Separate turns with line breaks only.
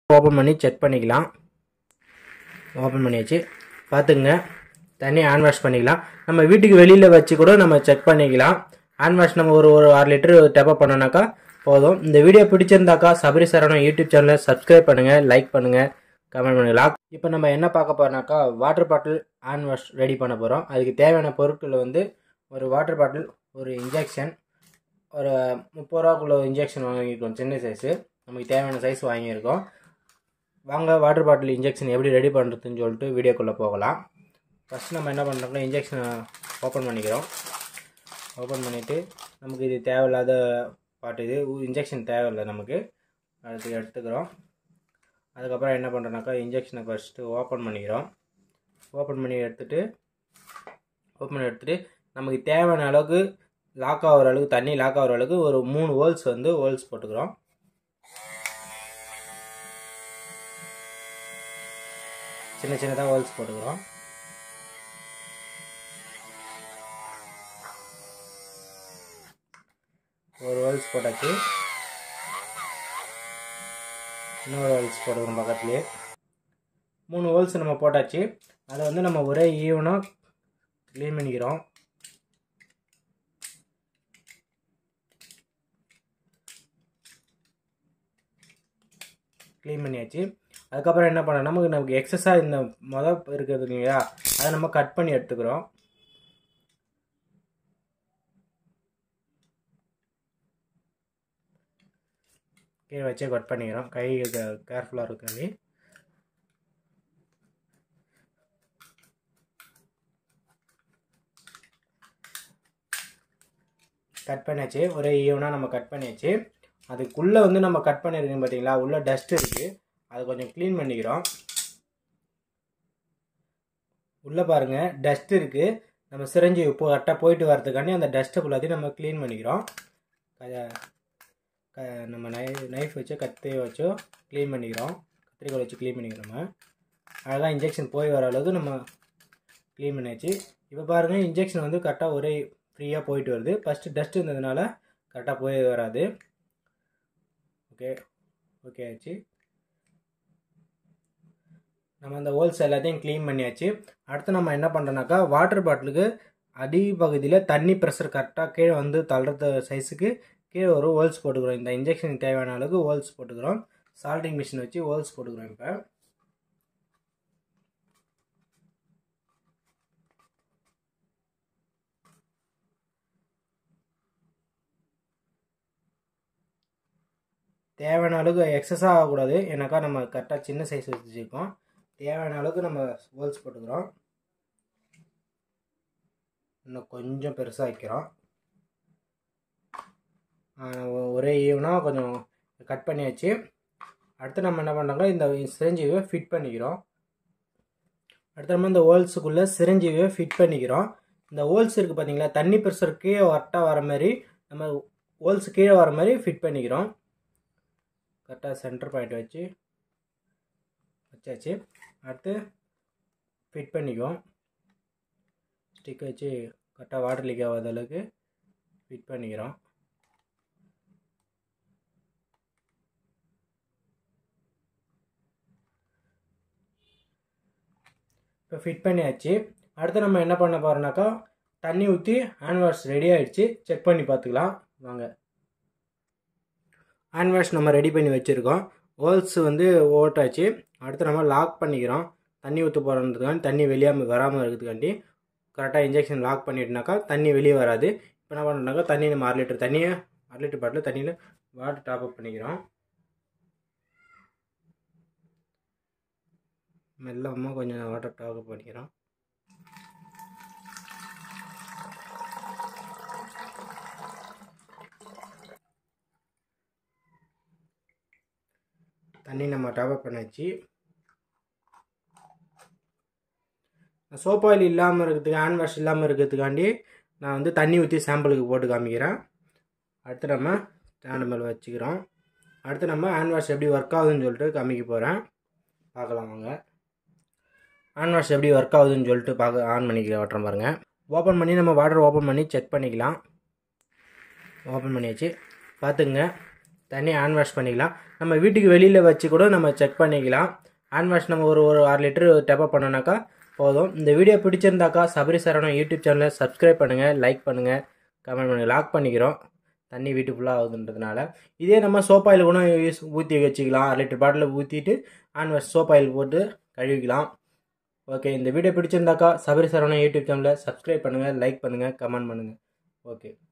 open பண்ணி check பண்ணிக்கலாம் open பண்ணியாச்சு பார்த்துங்க தண்ணி ஹேண்ட் வாஷ் பண்ணிக்கலாம் நம்ம வீட்டுக்கு வெளியில் வச்சு கூட நம்ம செக் பண்ணிக்கலாம் ஹேண்ட் வாஷ் நம்ம ஒரு ஒரு ஆறு லிட்டர் டெப்பப் பண்ணோன்னாக்கா போதும் இந்த வீடியோ பிடிச்சிருந்தாக்கா சபரி சரவணன் யூடியூப் சேனலை சப்ஸ்கிரைப் பண்ணுங்கள் லைக் பண்ணுங்கள் கமெண்ட் பண்ணுங்கள் இப்போ நம்ம என்ன பார்க்க போகிறோம்னாக்கா water bottle hand wash ready பண்ண போகிறோம் அதுக்கு தேவையான பொருட்கள் வந்து ஒரு வாட்டர் பாட்டில் ஒரு இன்ஜெக்ஷன் ஒரு முப்பது ரூபாக்குள்ள இன்ஜெக்ஷன் வாங்கியிருக்கோம் சின்ன சைஸு நமக்கு தேவையான சைஸ் வாங்கியிருக்கோம் வாங்க வாட்டர் பாட்டில் இன்ஜெக்ஷன் எப்படி ரெடி பண்ணுறதுன்னு சொல்லிட்டு வீடியோக்குள்ளே போகலாம் ஃபஸ்ட் நம்ம என்ன பண்ணுறோம்னா இன்ஜெக்ஷனை ஓப்பன் பண்ணிக்கிறோம் ஓப்பன் பண்ணிவிட்டு நமக்கு இது தேவையில்லாத பாட்டு இது இன்ஜெக்ஷன் தேவையில்லை நமக்கு அடுத்து எடுத்துக்கிறோம் அதுக்கப்புறம் என்ன பண்ணுறோன்னாக்கா இன்ஜெக்ஷனை ஃபஸ்ட்டு ஓப்பன் பண்ணிக்கிறோம் ஓப்பன் பண்ணி எடுத்துகிட்டு ஓப்பன் பண்ணி எடுத்துகிட்டு நமக்கு தேவையான அளவுக்கு லாக் ஆகிற அளவுக்கு தண்ணி லாக் ஆகிற அளவுக்கு ஒரு மூணு ஹோல்ஸ் வந்து ஹோல்ஸ் போட்டுக்கிறோம் சின்ன சின்னதாக ஹோல்ஸ் போட்டுக்கிறோம் ஒரு ஹோல்ஸ் போட்டாச்சு இன்னொரு ஹோல்ஸ் போட்டுக்கிறோம் பக்கத்துலேயே மூணு ஹோல்ஸ் நம்ம போட்டாச்சு அதை வந்து நம்ம ஒரே ஈவனாக க்ளீன் பண்ணிக்கிறோம் க்ளீன் பண்ணியாச்சு அதுக்கப்புறம் என்ன பண்ண நமக்கு நமக்கு எக்ஸஸாக இந்த மொதல் இருக்கிறது இல்லையா அதை நம்ம கட் பண்ணி எடுத்துக்கிறோம் கீழே வச்சே கட் பண்ணிக்கிறோம் கை கேர்ஃபுல்லாக இருக்காது கட் பண்ணியாச்சு ஒரே ஈவனாக நம்ம கட் பண்ணியாச்சு அதுக்குள்ளே வந்து நம்ம கட் பண்ணியிருக்கோம் பார்த்தீங்களா உள்ளே டஸ்ட் இருக்குது அதை கொஞ்சம் க்ளீன் பண்ணிக்கிறோம் உள்ளே பாருங்கள் டஸ்ட் இருக்குது நம்ம சிரஞ்சி உப்பு கரெக்டாக போயிட்டு வரதுக்காண்டி அந்த டஸ்ட்டை ஃபுல்லாத்தையும் நம்ம க்ளீன் பண்ணிக்கிறோம் க நம்ம நை நைஃப் வச்சோ கத்தி வச்சோ க்ளீன் பண்ணிக்கிறோம் கத்திரிக்கோல் வச்சு க்ளீன் பண்ணிக்கிறோம் அழகாக இன்ஜெக்ஷன் போய் வர அளவுக்கு நம்ம க்ளீன் பண்ணியாச்சு இப்போ பாருங்கள் இன்ஜெக்ஷன் வந்து கரெக்டாக ஒரே ஃப்ரீயாக போயிட்டு வருது ஃபஸ்ட்டு டஸ்ட் இருந்ததுனால கரெக்டாக போய் வராது ஓகே ஓகே ஆச்சு நம்ம அந்த ஹோல்ஸ் எல்லாத்தையும் க்ளீன் பண்ணியாச்சு அடுத்து நம்ம என்ன பண்ணுறோன்னாக்கா வாட்டர் பாட்டிலுக்கு அடி பகுதியில் தண்ணி ப்ரெஷர் கரெக்டாக கீழே வந்து தள்ளுறது சைஸுக்கு கீழே ஒரு ஹோல்ஸ் போட்டுக்கிறோம் இந்த இன்ஜெக்ஷனுக்கு தேவையான அளவுக்கு ஹோல்ஸ் போட்டுக்கிறோம் சால்ட்டிங் மிஷின் வச்சு ஹோல்ஸ் போட்டுக்கிறோம் இப்போ தேவையான அளவுக்கு எக்ஸஸாக ஆகக்கூடாது ஏன்னாக்கா நம்ம கரெக்டாக சின்ன சைஸ் வச்சுருக்கோம் தேவையான அளவுக்கு நம்ம ஹோல்ஸ் போட்டுக்கிறோம் இன்னும் கொஞ்சம் பெருசாக வைக்கிறோம் ஒரே ஈவனாக கொஞ்சம் கட் பண்ணியாச்சு அடுத்து நம்ம என்ன பண்ணுறோங்க இந்த சிரஞ்சீவியை ஃபிட் பண்ணிக்கிறோம் அடுத்து நம்ம இந்த ஹோல்ஸுக்குள்ளே சிரஞ்சீவியை ஃபிட் பண்ணிக்கிறோம் இந்த ஹோல்ஸ் இருக்குது பார்த்தீங்களா தண்ணி ப்ரெஷர் கீழே வட்டாக வர மாதிரி நம்ம ஹோல்ஸ் கீழே வர மாதிரி ஃபிட் பண்ணிக்கிறோம் கரெக்டாக சென்டர் பாயிண்ட் வச்சு வச்சாச்சு அடுத்து ஃபிட் பண்ணிக்குவோம் ஸ்டிக் வச்சு கரெக்டாக வாட்டர் லீக் ஆகாத அளவுக்கு ஃபிட் பண்ணிக்கிறோம் இப்போ ஃபிட் பண்ணியாச்சு அடுத்து நம்ம என்ன பண்ண போகிறோம்னாக்கா தண்ணி ஊற்றி ஹேண்ட் வாஷ் ரெடி ஆகிடுச்சு செக் பண்ணி பார்த்துக்கலாம் வாங்க ஹேண்ட் வாஷ் நம்ம ரெடி பண்ணி வச்சுருக்கோம் ஹோல்ஸ் வந்து ஓட்டாச்சு அடுத்து நம்ம லாக் பண்ணிக்கிறோம் தண்ணி ஊற்ற போகிறதுக்காண்டி தண்ணி வெளியாக வராமல் இருக்கிறதுக்காண்டி கரெக்டாக இன்ஜெக்ஷன் லாக் பண்ணிட்டுனாக்கா தண்ணி வெளியே வராது இப்போ என்ன பண்ணுறோம்னாக்கா தண்ணி நம்ம அரை லிட்டர் தண்ணியை அரை லிட்டர் பாட்டில் தண்ணியில் வாட்டர் டாப் அப் பண்ணிக்கிறோம் மெல்லமாக கொஞ்சம் வாட்டர் டாப் அப் பண்ணிக்கிறோம் தண்ணி நம்ம டாப் அப் பண்ணாச்சு சோப் ஆயில் இல்லாமல் இருக்கிறதுக்கு ஹேண்ட் வாஷ் இல்லாமல் இருக்கிறதுக்காண்டி நான் வந்து தண்ணி ஊற்றி சாம்பிளுக்கு போட்டு காமிக்கிறேன் அடுத்து நம்ம ஸ்டாண்டு மேலே வச்சுக்கிறோம் அடுத்து நம்ம ஹேண்ட் வாஷ் எப்படி ஒர்க் ஆகுதுன்னு சொல்லிட்டு காமிக்க போகிறேன் பார்க்கலாம் வாங்க ஹேண்ட் வாஷ் எப்படி ஒர்க் ஆகுதுன்னு சொல்லிட்டு பார்க்க ஆன் பண்ணிக்கிறேன் வாட்டர் பாருங்கள் ஓப்பன் பண்ணி நம்ம வாட்டர் ஓப்பன் பண்ணி செக் பண்ணிக்கலாம் ஓப்பன் பண்ணியாச்சு பார்த்துங்க தண்ணி ஹேண்ட் வாஷ் பண்ணிக்கலாம் நம்ம வீட்டுக்கு வெளியில் வச்சு கூட நம்ம செக் பண்ணிக்கலாம் ஹேண்ட் வாஷ் நம்ம ஒரு ஒரு அரை லிட்டர் டெப்பப் பண்ணோன்னாக்கா போதும் இந்த வீடியோ பிடிச்சிருந்தாக்கா சபரி சரவணன் யூடியூப் சேனலை சப்ஸ்கிரைப் பண்ணுங்கள் லைக் பண்ணுங்கள் கமெண்ட் பண்ணுங்கள் லாக் பண்ணிக்கிறோம் தண்ணி வீட்டு ஃபுல்லாக ஆகுதுன்றதுனால இதே நம்ம சோப் ஆயில் கூட யூஸ் ஊற்றி வச்சுக்கலாம் அரை லிட்டர் பாட்டில் ஊற்றிட்டு ஹேண்ட் வாஷ் சோப் ஆயில் போட்டு கழுவிக்கலாம் ஓகே இந்த வீடியோ பிடிச்சிருந்தாக்கா சபரி சரவணன் யூடியூப் சேனலை சப்ஸ்கிரைப் பண்ணுங்கள் லைக் பண்ணுங்கள் கமெண்ட் பண்ணுங்கள் ஓகே